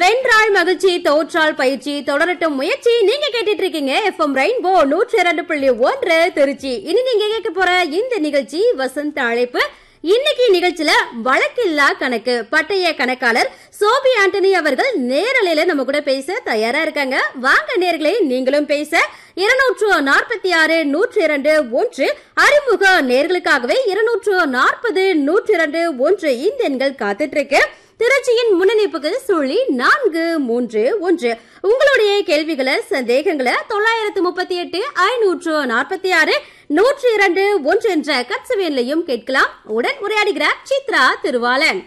வென்றால் மகிழ்ச்சி தோற்றால் பயிற்சி தொடரட்டும் முயற்சி நீங்க கேட்டுட்டு இருக்கீங்க எஃப்எம் ரெயின்போ நூற்றி இரண்டு புள்ளி ஒன்று திருச்சி இனி நீங்க கேட்க போற இந்த நிகழ்ச்சி வசந்த அழைப்பு இன்னைக்கு நிகழ்ச்சியில வழக்கில்லா கணக்கு பட்டய கணக்காளர் சோபி ஆண்டனி அவர்கள் நேரலையில நம்ம கூட பேச தயாரா இருக்காங்க வாங்க நேர்களே நீங்களும் பேச இருநூற்று நாற்பத்தி ஆறு நூற்றி இரண்டு ஒன்று அறிமுக நேர்களுக்காகவே இருநூற்று நாற்பது நூற்றி இரண்டு ஒன்று இந்த எண்கள் காத்துட்டு இருக்கு திருச்சியின் முன்னணிப்புக்கு சுழி நான்கு மூன்று ஒன்று உங்களுடைய கேள்விகளை சந்தேகங்களை தொள்ளாயிரத்து முப்பத்தி எட்டு ஐநூற்று நாற்பத்தி ஆறு நூற்றி இரண்டு ஒன்று என்ற கட்சவேன்லையும் கேட்கலாம் உடன் உரையாடுகிறார் சித்ரா திருவாளன்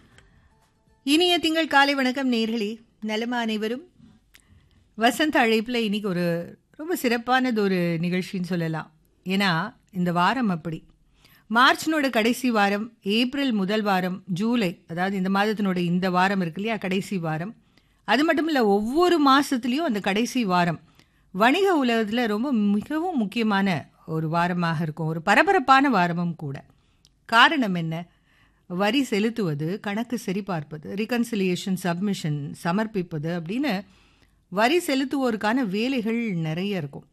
இனிய திங்கள் காலை வணக்கம் நேர்களே நலமா அனைவரும் வசந்த அழைப்பில் இன்னைக்கு ஒரு ரொம்ப சிறப்பானது ஒரு நிகழ்ச்சின்னு சொல்லலாம் ஏன்னா இந்த வாரம் அப்படி மார்ச்னோட கடைசி வாரம் ஏப்ரல் முதல் வாரம் ஜூலை அதாவது இந்த மாதத்தினோட இந்த வாரம் இருக்கு இல்லையா கடைசி வாரம் அது மட்டும் இல்லை ஒவ்வொரு மாதத்துலேயும் அந்த கடைசி வாரம் வணிக உலகத்தில் ரொம்ப மிகவும் முக்கியமான ஒரு வாரமாக இருக்கும் ஒரு பரபரப்பான வாரமும் கூட காரணம் என்ன வரி செலுத்துவது கணக்கு சரிபார்ப்பது ரிகன்சிலியேஷன் சப்மிஷன் சமர்ப்பிப்பது அப்படின்னு வரி செலுத்துவோருக்கான வேலைகள் நிறைய இருக்கும்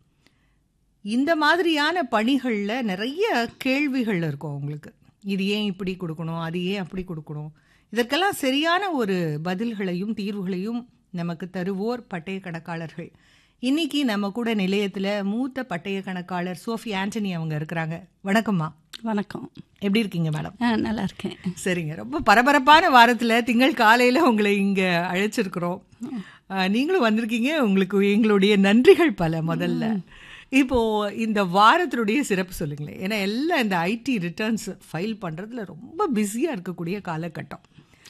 இந்த மாதிரியான பணிகளில் நிறைய கேள்விகள் இருக்கும் உங்களுக்கு இது ஏன் இப்படி கொடுக்கணும் அது ஏன் அப்படி கொடுக்கணும் இதற்கெல்லாம் சரியான ஒரு பதில்களையும் தீர்வுகளையும் நமக்கு தருவோர் பட்டய கணக்காளர்கள் இன்னைக்கு நம்ம கூட நிலையத்தில் மூத்த பட்டய கணக்காளர் சோஃபி ஆண்டனி அவங்க இருக்கிறாங்க வணக்கம்மா வணக்கம் எப்படி இருக்கீங்க மேடம் ஆ நல்லா இருக்கேன் சரிங்க ரொம்ப பரபரப்பான வாரத்தில் திங்கள் காலையில் உங்களை இங்கே அழைச்சிருக்கிறோம் ஆ, நீங்களும் வந்திருக்கீங்க உங்களுக்கு எங்களுடைய நன்றிகள் பல முதல்ல இப்போ இந்த வாரத்தினுடைய சிறப்பு சொல்லுங்களேன் ஏன்னா எல்லாம் இந்த ஐடி ரிட்டர்ன்ஸ் ஃபைல் பண்ணுறதுல ரொம்ப பிஸியாக இருக்கக்கூடிய காலகட்டம்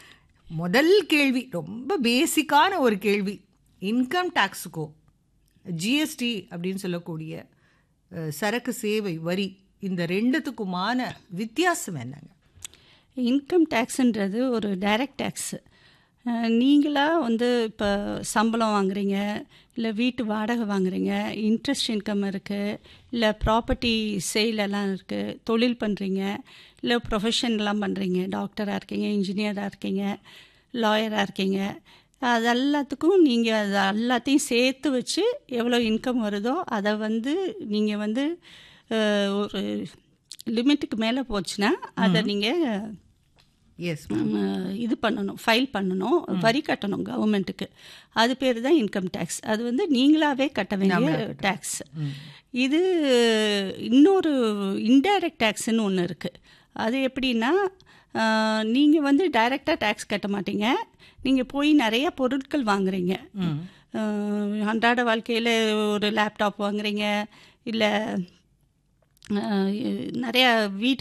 முதல் கேள்வி ரொம்ப பேசிக்கான ஒரு கேள்வி இன்கம் டேக்ஸுக்கோ ஜிஎஸ்டி அப்படின்னு சொல்லக்கூடிய அஹ், சரக்கு சேவை வரி இந்த ரெண்டுத்துக்குமான வித்தியாசம் என்னங்க இன்கம் டேக்ஸுன்றது ஒரு டைரக்ட் டேக்ஸு நீங்களாக வந்து இப்போ சம்பளம் வாங்குறீங்க இல்லை வீட்டு வாடகை வாங்குறீங்க இன்ட்ரெஸ்ட் இன்கம் இருக்குது இல்லை ப்ராப்பர்ட்டி சேல் எல்லாம் இருக்குது தொழில் பண்ணுறீங்க இல்லை ப்ரொஃபஷன்லாம் பண்ணுறீங்க டாக்டராக இருக்கீங்க இன்ஜினியராக இருக்கீங்க லாயராக இருக்கீங்க அது எல்லாத்துக்கும் நீங்கள் அது எல்லாத்தையும் சேர்த்து வச்சு எவ்வளோ இன்கம் வருதோ அதை வந்து நீங்கள் வந்து அஹ், ஒரு லிமிட்டுக்கு மேலே போச்சுன்னா அதை நீங்கள் எஸ் இது பண்ணணும் ஃபைல் பண்ணணும் வரி கட்டணும் கவர்மெண்ட்டுக்கு அது பேர் தான் இன்கம் டேக்ஸ் அது வந்து நீங்களாவே கட்ட வேண்டிய டேக்ஸ் இது இன்னொரு இன்டைரக்ட் டேக்ஸ்னு ஒன்று இருக்குது அது எப்படின்னா நீங்கள் வந்து டைரெக்டாக டேக்ஸ் கட்ட மாட்டீங்க நீங்கள் போய் நிறைய பொருட்கள் வாங்குறீங்க அஹ், அன்றாட வாழ்க்கையில் ஒரு லேப்டாப் வாங்குறீங்க இல்லை நிறைய வீட்டு